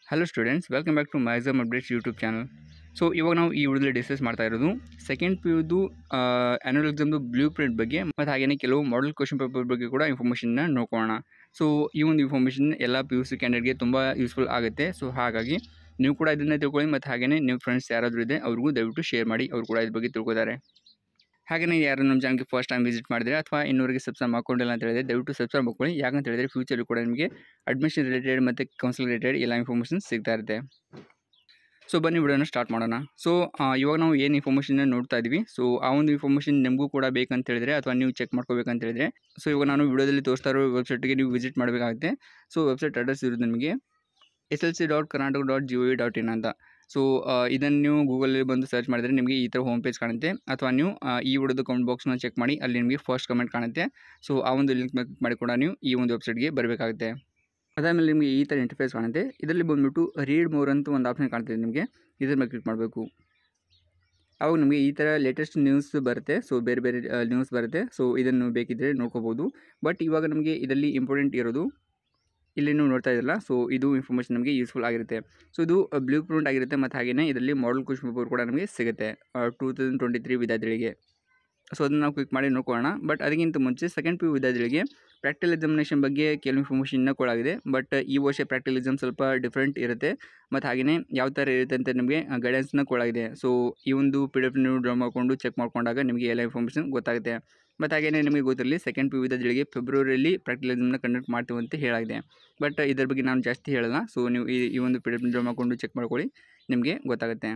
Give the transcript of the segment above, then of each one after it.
hello students welcome back to ಮ್ಯಾಕ್ಸಮ್ updates YouTube channel so ಇವಾಗ ನಾವು ಈ ವಿಡಿಯೋದಲ್ಲಿ ಡಿಸ್ಕಸ್ ಮಾಡ್ತಾ ಇರೋದು second P ಯುದು annual ಎಕ್ಸಾಮ್ದು blue print ಬಗ್ಗೆ ಮತ್ತು ಹಾಗೆಯೇ ಕೆಲವು ಮಾಡೆಲ್ ಕ್ವಶನ್ ಪೇಪರ್ ಬಗ್ಗೆ ಕೂಡ ಇನ್ಫಾರ್ಮೇಷನ್ನ ನೋಡ್ಕೊಳ್ಳೋಣ ಸೊ ಈ ಒಂದು ಇನ್ಫಾರ್ಮೇಷನ್ ಎಲ್ಲ ಪಿ ಯು ಸಿ ಕ್ಯಾಂಡಿಡೇಟ್ಗೆ ತುಂಬ ಯೂಸ್ಫುಲ್ ಆಗುತ್ತೆ ಸೊ ಹಾಗಾಗಿ ನೀವು ಕೂಡ ಇದನ್ನು ತಿಳ್ಕೊಳ್ಳಿ ಮತ್ತು ಹಾಗೆಯೇ ನಿಮ್ಮ ಫ್ರೆಂಡ್ಸ್ ಯಾರಾದರೂ ಇದೆ ಅವ್ರಿಗೂ ದಯವಿಟ್ಟು ಶೇರ್ ಮಾಡಿ ಅವ್ರು ಕೂಡ ಇದ್ರ ಬಗ್ಗೆ ತಿಳ್ಕೊತಾರೆ ಹಾಗೆಯೇ ಯಾರು ನಮ್ಮ ಚಾನಲ್ಗೆ ಫಸ್ಟ್ ಟೈಮ್ ವಿಸಿಟ್ ಮಾಡಿದ್ರೆ ಅಥವಾ ಇನ್ನೂರಿಗೆ ಸಬ್ಸ್ಕ್ರೈಬ್ ಮಾಡ್ಕೊಂಡಿಲ್ಲ ಅಂತ ಹೇಳಿದ್ರೆ ದಯವಿಟ್ಟು ಸಬ್ಸ್ಕ್ರೈಬ್ ಮಾಡ್ಕೊಳ್ಳಿ ಯಾಕಂತ ಹೇಳಿದ್ರೆ ಫ್ಯೂಚರ್ ಕೂಡ ನಿಮಗೆ ಅಡ್ಮಿಷನ್ ರಿಲೇಟೆಡ್ ಮತ್ತು ಕೌನ್ಸಿಲ್ ರಿಲೇಟೆಡ್ ಎಲ್ಲ ಇನ್ಫಾರ್ಮೇಷನ್ ಸಿಗ್ತಾ ಇರುತ್ತೆ ಸೊ ಬನ್ನಿ ವಿಡಿಯೋನ ಸ್ಟಾರ್ಟ್ ಮಾಡೋಣ ಸೊ ಇವಾಗ ನಾವು ಏನು ಇನ್ಫಾರ್ಮೇಷನ್ನ ನೋಡ್ತಾ ಇದ್ವಿ ಸೊ ಆ ಒಂದು ಇನ್ಫಾರ್ಮೇಷನ್ ನಿಮಗೂ ಕೂಡ ಬೇಕಂತ ಹೇಳಿದ್ರೆ ಅಥವಾ ನೀವು ಚೆಕ್ ಮಾಡ್ಕೋಬೇಕಂತ ಹೇಳಿದ್ರೆ ಸೊ ಇವಾಗ ನಾನು ವಿಡಿಯೋದಲ್ಲಿ ತೋರಿಸ್ತಾ ಇರೋ ವೆಬ್ಸೈಟ್ಗೆ ನೀವು ವಿಸಿಟ್ ಮಾಡಬೇಕಾಗುತ್ತೆ ಸೊ ವೆಬ್ಸೈಟ್ ಅಡ್ರೆಸ್ ಇರೋದು ನಿಮಗೆ S L C dot Karnataka dot G O V dot in ಅಂತ ಸೊ ಇದನ್ನು ನೀವು ಗೂಗಲಲ್ಲಿ ಬಂದು ಸರ್ಚ್ ಮಾಡಿದರೆ ನಿಮಗೆ ಈ ಥರ ಹೋಮ್ ಪೇಜ್ ಕಾಣುತ್ತೆ ಅಥವಾ ನೀವು ಆ, ಈ ವಿಡಿಯೋದ ಕಮೆಂಟ್ ಬಾಕ್ಸ್ನ ಚೆಕ್ ಮಾಡಿ ಅಲ್ಲಿ ನಿಮಗೆ ಫಸ್ಟ್ ಕಮೆಂಟ್ ಕಾಣುತ್ತೆ ಸೊ ಆ ಒಂದು ಲಿಂಕ್ ಮಾಡಿ ಕೂಡ ನೀವು ಈ ಒಂದು ವೆಬ್ಸೈಟ್ಗೆ ಬರಬೇಕಾಗುತ್ತೆ ಅದಾದಮೇಲೆ ನಿಮಗೆ ಈ ಥರ ಇಂಟರ್ಫೇಸ್ ಕಾಣುತ್ತೆ ಇದರಲ್ಲಿ ಬಂದುಬಿಟ್ಟು ರೀಡ್ ಮೋರ್ ಅಂತ ಒಂದು ಆಪ್ಷನ್ ಕಾಣ್ತಿದೆ ನಿಮಗೆ ಇದ್ರ ಮೇಲೆ ಕ್ಲಿಕ್ ಮಾಡಬೇಕು ಅವಾಗ ನಿಮಗೆ ಈ ಥರ ಲೇಟೆಸ್ಟ್ ನ್ಯೂಸ್ ಬರುತ್ತೆ ಸೊ ಬೇರೆ ಬೇರೆ ನ್ಯೂಸ್ ಬರುತ್ತೆ ಸೊ ಇದನ್ನು ಬೇಕಿದ್ದರೆ ನೋಡ್ಕೋಬೋದು ಬಟ್ ಇವಾಗ ನಮಗೆ ಇದರಲ್ಲಿ ಇಂಪಾರ್ಟೆಂಟ್ ಇರೋದು ಇಲ್ಲಿ ನೀವು ನೋಡ್ತಾ ಇದ್ರಲ್ಲ ಸೊ ಇದು ಇನ್ಫಾರ್ಮೇಷನ್ ನಮಗೆ ಯೂಸ್ಫುಲ್ ಆಗಿರುತ್ತೆ ಸೊ ಇದು ಬ್ಲೂ ಪ್ರಿಂಟ್ ಆಗಿರುತ್ತೆ ಮತ್ತು ಹಾಗೆಯೇ ಇದರಲ್ಲಿ ಮಾಡಲ್ ಕ್ವಶನ್ ಪೇಪರ್ ಕೂಡ ನಮಗೆ ಸಿಗುತ್ತೆ ಟೂ ತೌಸಂಡ್ ಟ್ವೆಂಟಿ ತ್ರೀ ವಿದ್ಯಾರ್ಥಿಗಳಿಗೆ ಸೊ ಅದನ್ನು ನಾವು ಕ್ಲಿಕ್ ಮಾಡಿ ನೋಡ್ಕೊಳ್ಳೋಣ ಬಟ್ ಅದಕ್ಕಿಂತ ಮುಂಚೆ ಸೆಕೆಂಡ್ ಪಿ ಯು ವಿದ್ಯಾರ್ಥಿಗಳಿಗೆ ಪ್ರಾಕ್ಟಿಕಲ್ ಎಕ್ಸಾಮಿನೇಷನ್ ಬಗ್ಗೆ ಕೆಲವು ಇನ್ಫಾರ್ಮೇಷನ್ನ ಕೊಡಾಗಿದೆ ಬಟ್ ಈ ವರ್ಷ ಪ್ರಾಕ್ಟಿಕಲ್ ಎಕ್ಸಾಮ್ ಸ್ವಲ್ಪ ಡಿಫ್ರೆಂಟ್ ಇರುತ್ತೆ ಮತ್ತು ಹಾಗೆಯೇ ಯಾವ ಥರ ಇರುತ್ತೆ ಅಂತ ನಿಮಗೆ ಗೈಡೆನ್ಸ್ನ ಕೊಡಾಗಿದೆ ಸೊ ಈ ಒಂದು ಪಿ ಡಿ ಎಫ್ ನೀವು ಡ್ರಾ ಮಾಡಿಕೊಂಡು ಚೆಕ್ ಮಾಡ್ಕೊಂಡಾಗ ನಿಮಗೆ ಎಲ್ಲ ಇನ್ಫಾರ್ಮೇಷನ್ ಗೊತ್ತಾಗುತ್ತೆ ಮತ್ತು ಹಾಗೆಯೇ ನಿಮಗೆ ಗೊತ್ತಿರಲಿ ಸೆಕೆಂಡ್ ಪಿ ಯು ವಿದ್ಯಾರ್ಥಿಗಳಿಗೆ ಫೆಬ್ರವರಿಯಲ್ಲಿ ಪ್ರಾಕ್ಟಿಕಲ್ ಎಕ್ಸಾಮ್ನ ಕಂಡಕ್ಟ್ ಮಾಡ್ತೀವಿ ಅಂತ ಹೇಳಾಗಿದೆ ಬಟ್ ಇದ್ರ ಬಗ್ಗೆ ನಾನು ಜಾಸ್ತಿ ಹೇಳಲ್ಲ ಸೊ ನೀವು ಈ ಈ ಒಂದು ಪಿ ಡಿ ಎಫ್ ಡ್ರಾ ಮಾಡಿಕೊಂಡು ಚೆಕ್ ಮಾಡ್ಕೊಳ್ಳಿ ನಿಮಗೆ ಗೊತ್ತಾಗುತ್ತೆ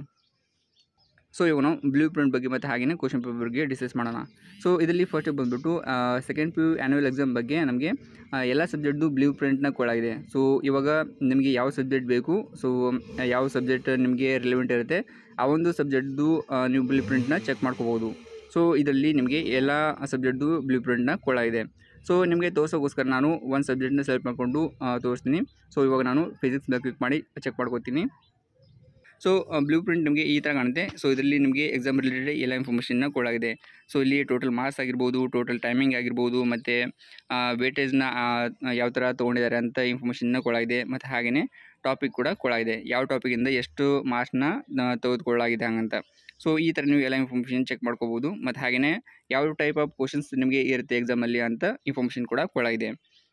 ಸೊ ಇವಾಗ ನಾವು ಬ್ಲೂ ಪ್ರಿಂಟ್ ಬಗ್ಗೆ ಮತ್ತು ಹಾಗೆಯೇ ಕ್ವಶನ್ ಪೇಪರ್ ಬಗ್ಗೆ ಡಿಸ್ಕಸ್ ಮಾಡೋಣ ಸೊ ಇದರಲ್ಲಿ ಫಸ್ಟ್ ಬಂದುಬಿಟ್ಟು second P U annual exam ಬಗ್ಗೆ ನಮಗೆ ಎಲ್ಲ ಸಬ್ಜೆಕ್ಟ್ದು ಬ್ಲೂ ಪ್ರಿಂಟ್ನ ಕೊಡಾಗಿದೆ ಸೊ ಇವಾಗ ನಿಮಗೆ ಯಾವ ಸಬ್ಜೆಕ್ಟ್ ಬೇಕು ಸೊ ಯಾವ ಸಬ್ಜೆಕ್ಟ್ ನಿಮಗೆ ರಿಲೆವೆಂಟ್ ಇರುತ್ತೆ ಆ ಒಂದು ಸಬ್ಜೆಕ್ಟ್ದು ನೀವು ಬ್ಲೂ ಪ್ರಿಂಟ್ನ ಚೆಕ್ ಮಾಡ್ಕೋಬೋದು ಸೊ ಇದರಲ್ಲಿ ನಿಮಗೆ ಎಲ್ಲ ಸಬ್ಜೆಕ್ಟ್ದು ಬ್ಲೂ ಪ್ರಿಂಟ್ನ ಕೊಡಾಗಿದೆ ಸೊ ನಿಮಗೆ ತೋರ್ಸೋಕ್ಕೋಸ್ಕರ ನಾನು ಒಂದು ಸಬ್ಜೆಕ್ಟ್ನ ಸೆಲೆಕ್ಟ್ ಮಾಡಿಕೊಂಡು ತೋರಿಸ್ತೀನಿ ಸೊ ಇವಾಗ ನಾನು ಫಿಸಿಕ್ಸ್ ಮೇಲೆ ಕ್ಲಿಕ್ ಮಾಡಿ ಚೆಕ್ ಮಾಡ್ಕೋತೀನಿ ಸೊ ಬ್ಲೂ ಪ್ರಿಂಟ್ ನಿಮಗೆ ಈ ಥರ ಕಾಣುತ್ತೆ ಸೊ ಇದರಲ್ಲಿ ನಿಮಗೆ ಎಕ್ಸಾಮ್ ರಿಲೇಟೆಡ್ ಎಲ್ಲ ಇನ್ಫಾರ್ಮೇಷನ್ನ ಕೊಡಾಗಿದೆ ಸೊ ಇಲ್ಲಿ ಟೋಟಲ್ ಮಾರ್ಕ್ಸ್ ಆಗಿರ್ಬೋದು ಟೋಟಲ್ ಟೈಮಿಂಗ್ ಆಗಿರ್ಬೋದು ಮತ್ತು ವೇಟೇಜ್ನ ಯಾವ ಥರ ತೊಗೊಂಡಿದ್ದಾರೆ ಅಂತ ಇನ್ಫಾರ್ಮೇಷನ್ನ ಕೊಡಾಗಿದೆ ಮತ್ತು ಹಾಗೆಯೇ ಟಾಪಿಕ್ ಕೂಡ ಕೊಡಾಗಿದೆ ಯಾವ ಟಾಪಿಕಿಂದ ಎಷ್ಟು ಮಾರ್ಕ್ಸ್ನ ತೆಗೆದುಕೊಳ್ಳಾಗಿದೆ ಹಂಗಂತ ಸೊ ಈ ಥರ ನೀವು ಎಲ್ಲ ಇನ್ಫಾರ್ಮೇಷನ್ ಚೆಕ್ ಮಾಡ್ಕೋಬೋದು ಮತ್ತು ಹಾಗೆಯೇ ಯಾವ ಟೈಪ್ ಆಫ್ ಕ್ವಶನ್ಸ್ ನಿಮಗೆ ಇರುತ್ತೆ ಎಕ್ಸಾಮಲ್ಲಿ ಅಂತ ಇನ್ಫಾರ್ಮೇಷನ್ ಕೂಡ ಕೊಡಾಗಿದೆ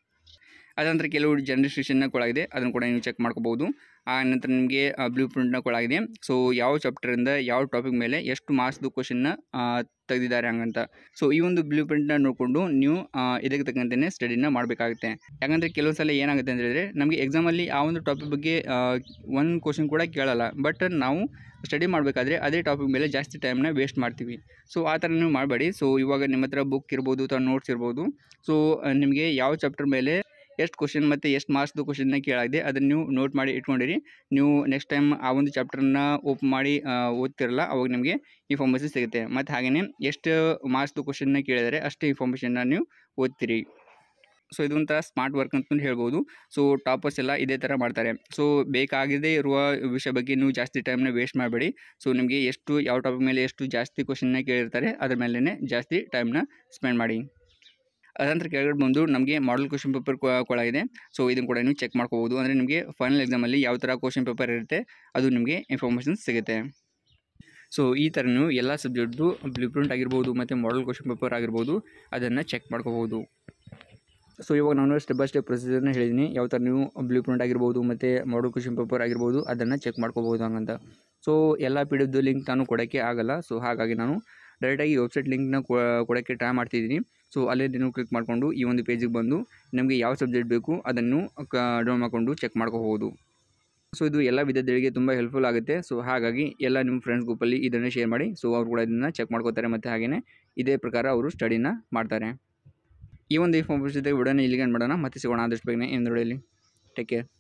ಅದಂತರ ಕೆಲವು ಜನರೇಷನ್ನ ಕೊಡಾಗಿದೆ ಅದನ್ನು ಕೂಡ ನೀವು ಚೆಕ್ ಮಾಡ್ಕೋಬೋದು ಆ ನಂತರ ನಿಮಗೆ ಬ್ಲೂ ಪ್ರಿಂಟ್ನ ಕೊಡಾಗಿದೆ ಸೊ ಯಾವ ಚಾಪ್ಟರಿಂದ ಯಾವ ಟಾಪಿಕ್ ಮೇಲೆ ಎಷ್ಟು ಮಾರ್ಕ್ಸ್ದು ಕ್ವಶನ್ನ ತೆಗೆದಿದ್ದಾರೆ ಹಂಗಂತ ಸೊ ಈ ಒಂದು ಬ್ಲೂ ಪ್ರಿಂಟ್ನ ನೋಡಿಕೊಂಡು ನೀವು ಆ, ಇದಕ್ಕೆ ತಕ್ಕಂತೆಯೇ ಸ್ಟಡಿನ ಮಾಡಬೇಕಾಗುತ್ತೆ ಯಾಕಂದರೆ ಕೆಲವು ಸಲ ಏನಾಗುತ್ತೆ ಅಂತ ಹೇಳಿದ್ರೆ ನಮಗೆ ಎಕ್ಸಾಮಲ್ಲಿ ಆ ಒಂದು ಟಾಪಿಕ್ ಬಗ್ಗೆ ಒಂದು ಕ್ವಶನ್ ಕೂಡ ಕೇಳಲ್ಲ ಬಟ್ ನಾವು ಸ್ಟಡಿ ಮಾಡಬೇಕಾದ್ರೆ ಅದೇ ಟಾಪಿಕ್ ಮೇಲೆ ಜಾಸ್ತಿ ಟೈಮ್ನ ವೇಸ್ಟ್ ಮಾಡ್ತೀವಿ ಸೊ ಆ ಥರ ನೀವು ಮಾಡಬೇಡಿ ಸೊ ಇವಾಗ ನಿಮ್ಮ ಹತ್ರ ಬುಕ್ ಇರ್ಬೋದು ಅಥವಾ ನೋಟ್ಸ್ ಇರ್ಬೋದು ಸೊ ನಿಮಗೆ ಯಾವ ಚಾಪ್ಟರ್ ಮೇಲೆ ಎಷ್ಟು ಕ್ವಶನ್ ಮತ್ತು ಎಷ್ಟು ಮಾರ್ಕ್ಸ್ದು ಕ್ವಶನ್ನ ಕೇಳಾಗಿದೆ ಅದನ್ನು ನೀವು ನೋಟ್ ಮಾಡಿ ಇಟ್ಕೊಂಡಿರಿ ನೀವು ನೆಕ್ಸ್ಟ್ ಟೈಮ್ ಆ ಒಂದು ಚಾಪ್ಟರ್ನ ಓಪನ್ ಮಾಡಿ ಆ, ಓದ್ತಿರಲ್ಲ ಅವಾಗ ನಿಮಗೆ ಇನ್ಫಾರ್ಮೇಷನ್ ಸಿಗುತ್ತೆ ಮತ್ತು ಹಾಗೆಯೇ ಎಷ್ಟು ಮಾರ್ಕ್ಸ್ದು ಕ್ವಶನ್ನ ಕೇಳಿದರೆ ಅಷ್ಟು ಇನ್ಫಾರ್ಮೇಷನ್ನ ನೀವು ಓದ್ತೀರಿ ಸೊ ಇದು ಒಂಥರ ಸ್ಮಾರ್ಟ್ ವರ್ಕ್ ಅಂತಲೂ ಹೇಳ್ಬೋದು ಸೊ ಟಾಪರ್ಸ್ ಎಲ್ಲ ಇದೇ ಥರ ಮಾಡ್ತಾರೆ ಸೊ ಬೇಕಾಗದೇ ಇರುವ ವಿಷಯ ಬಗ್ಗೆ ನೀವು ಜಾಸ್ತಿ ಟೈಮ್ನ ವೇಸ್ಟ್ ಮಾಡಬೇಡಿ ಸೊ ನಿಮಗೆ ಎಷ್ಟು ಯಾವ ಟಾಪಿಕ್ ಮೇಲೆ ಎಷ್ಟು ಜಾಸ್ತಿ ಕ್ವಶನ್ನ ಕೇಳಿರ್ತಾರೆ ಅದ್ರ ಮೇಲೇ ಜಾಸ್ತಿ ಟೈಮ್ನ ಸ್ಪೆಂಡ್ ಮಾಡಿ ಅದಂತರ ಕೆಳಗಡೆ ಬಂದು ನಮಗೆ ಮಾಡಲ್ ಕ್ವಶನ್ ಪೇಪರ್ ಕೊಡಾಗಿದೆ ಸೊ ಇದನ್ನು ಕೂಡ ನೀವು ಚೆಕ್ ಮಾಡ್ಕೋಬೋದು ಅಂದರೆ ನಿಮಗೆ ಫೈನಲ್ ಎಕ್ಸಾಮಲ್ಲಿ ಯಾವ ಥರ ಕ್ವಶನ್ ಪೇಪರ್ ಇರುತ್ತೆ ಅದು ನಿಮಗೆ ಇನ್ಫಾರ್ಮೇಷನ್ ಸಿಗುತ್ತೆ ಸೊ ಈ ಥರ ನೀವು ಎಲ್ಲ ಸಬ್ಜೆಕ್ಟ್ದು ಬ್ಲೂ ಪ್ರಿಂಟ್ ಆಗಿರ್ಬೋದು ಮತ್ತು ಮಾಡಲ್ ಕ್ವಶನ್ ಪೇಪರ್ ಆಗಿರ್ಬೋದು ಅದನ್ನು ಚೆಕ್ ಮಾಡ್ಕೋಬೋದು ಸೊ ಇವಾಗ ನಾನು ಸ್ಟೆಪ್ ಬೈ ಸ್ಟೆಪ್ ಪ್ರೊಸೀಜರ್ನ ಹೇಳಿದ್ದೀನಿ ಯಾವ ಥರ ನೀವು ಬ್ಲೂ ಪ್ರಿಂಟ್ ಆಗಿರ್ಬೋದು ಮತ್ತು ಮಾಡಲ್ ಕ್ವಶನ್ ಪೇಪರ್ ಆಗಿರ್ಬೋದು ಅದನ್ನು ಚೆಕ್ ಮಾಡ್ಕೋಬೋದು ಹಂಗಂತ ಸೊ ಎಲ್ಲ ಪಿ ಡಿ ಎಫ್ದು ಲಿಂಕ್ ನಾನು ಕೊಡೋಕ್ಕೆ ಆಗಲ್ಲ ಸೊ ಹಾಗಾಗಿ ನಾನು ಡೈರೆಕ್ಟಾಗಿ ವೆಬ್ಸೈಟ್ ಲಿಂಕ್ನ ಕೊಡೋಕ್ಕೆ ಟ್ರೈ ಮಾಡ್ತಿದ್ದೀನಿ ಸೊ ಅಲ್ಲೇ ನೀವು ಕ್ಲಿಕ್ ಮಾಡಿಕೊಂಡು ಈ ಒಂದು ಪೇಜಿಗೆ ಬಂದು ನಿಮಗೆ ಯಾವ ಸಬ್ಜೆಕ್ಟ್ ಬೇಕು ಅದನ್ನು ಡೌನ್ ಮಾಡಿಕೊಂಡು ಚೆಕ್ ಮಾಡ್ಕೋಬೋದು ಸೊ ಇದು ಎಲ್ಲ ವಿದ್ಯಾರ್ಥಿಗಳಿಗೆ ತುಂಬ ಹೆಲ್ಪ್ಫುಲ್ ಆಗುತ್ತೆ ಸೊ ಹಾಗಾಗಿ ಎಲ್ಲ ನಿಮ್ಮ ಫ್ರೆಂಡ್ಸ್ ಗ್ರೂಪಲ್ಲಿ ಇದನ್ನು ಶೇರ್ ಮಾಡಿ ಸೊ ಅವ್ರು ಕೂಡ ಇದನ್ನು ಚೆಕ್ ಮಾಡ್ಕೋತಾರೆ ಮತ್ತು ಹಾಗೆಯೇ ಇದೇ ಪ್ರಕಾರ ಅವರು ಸ್ಟಡಿನ ಮಾಡ್ತಾರೆ ಈ ಒಂದು ಇನ್ಫಾರ್ಮೇಷನ್ ಜೊತೆ ವಿಡಿಯೋನ ಇಲ್ಲಿಗೆ ಮಾಡೋಣ ಮತ್ತೆ ಸಿಗೋಣ ಆದಷ್ಟು ಬೇಗನೆ ಎಂದು ಟೇಕ್ ಕೇರ್